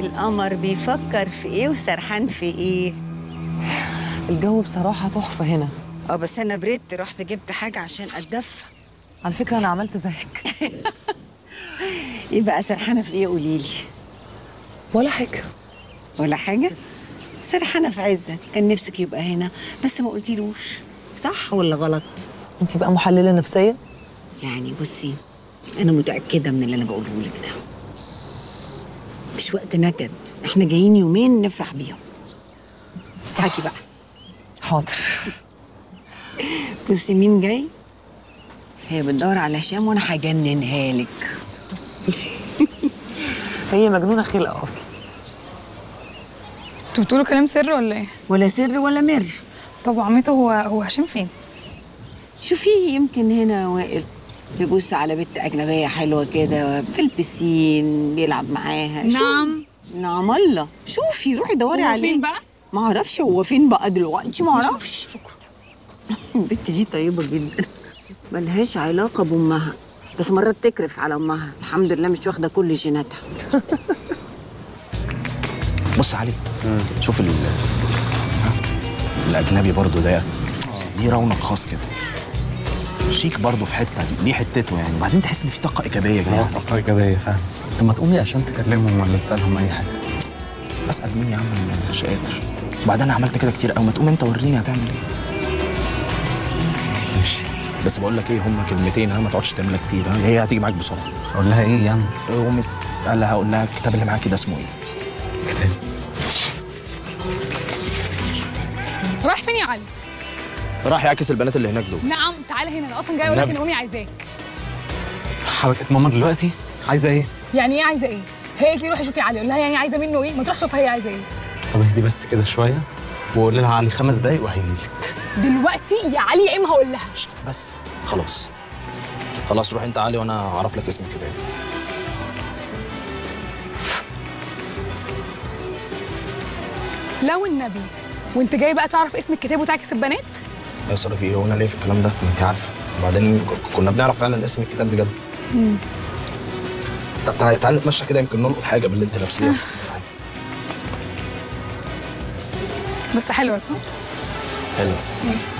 القمر بيفكر في ايه وسرحان في ايه الجو بصراحة تحفة هنا اه بس انا بريت رحت جبت حاجه عشان اتدفى على فكرة أنا عملت زيك ايه بقى سرحانه في ايه قولي لي ولا حاجة ولا حاجه سرحانه في عزت كان نفسك يبقى هنا بس ما قلتيلوش صح ولا غلط أنت بقى محللة نفسية يعني بصي انا متاكده من اللي انا بقوله لك ده مش وقت نكد احنا جايين يومين نفرح بيهم اضحكي بقى حاضر بصي مين جاي هي بتدور على هشام وانا هجننها لك هي مجنونة خلقة أصلا انتوا بتقولوا كلام سر ولا ايه؟ ولا سر ولا مر طب وعمته هو هو هشام فين؟ شوفيه يمكن هنا واقف بيبص على بنت أجنبية حلوة كده في البسين بيلعب معاها شو- نعم. نعم الله شوفي روحي دوري هو عليه فين بقى؟ ما اعرفش هو فين بقى دلوقتي ما اعرفش شكرا البنت دي طيبة جدا ملهاش علاقة بأمها بس مرات تكرف على أمها الحمد لله مش واخدة كل جيناتها بص يا علي شوف ال الاجنبي برضه ده ليه رونق خاص كده شيك برضه في حته ليه حتته يعني وبعدين تحس ان في طاقه ايجابيه كده اه طاقة إيجابية فعلا طب ما تقومي عشان تكلمهم ولا تسألهم أي حاجة اسال مين يا عم أنا مش قادر وبعدين انا عملت كده كتير قوي ما تقوم انت وريني هتعمل ايه ماشي بس بقول لك ايه هما كلمتين ها ما تقعدش تعملها كتير ها هي هتيجي معاك بسرعه أقول لها إيه يعني قوم اسالها هقول لها الكتاب اللي معاكي ده اسمه ايه رايح فين يا علي؟ راح يعكس البنات اللي هناك دول نعم تعالى هنا انا اصلا جاي اقول لك نعم. ان امي عايزاك حبكة ماما دلوقتي عايزة إيه؟ يعني ايه عايزه ايه؟ هي قالت لي روحي شوفي علي قول لها يعني عايزه منه ايه؟ ما تروح شوف هي عايزه ايه طب اهدي بس كده شوية وقول لها علي خمس دقايق وهيجيلك دلوقتي يا علي يا اما هقول لها شت، بس خلاص خلاص روح انت علي وانا هعرف لك اسم الكتاب لو النبي وانت جاي بقى تعرف اسم الكتاب وتعكس البنات يا ساره في ايه هو انا ليه في الكلام ده ما انت عارفه وبعدين ك- كنا بنعرف فعلا اسم الكتاب بجد طب تعالى تعالى نتمشى كده يمكن نلقط حاجه باللي انت لابسيه تعالى. بس حلوه صح؟ حلو ماشي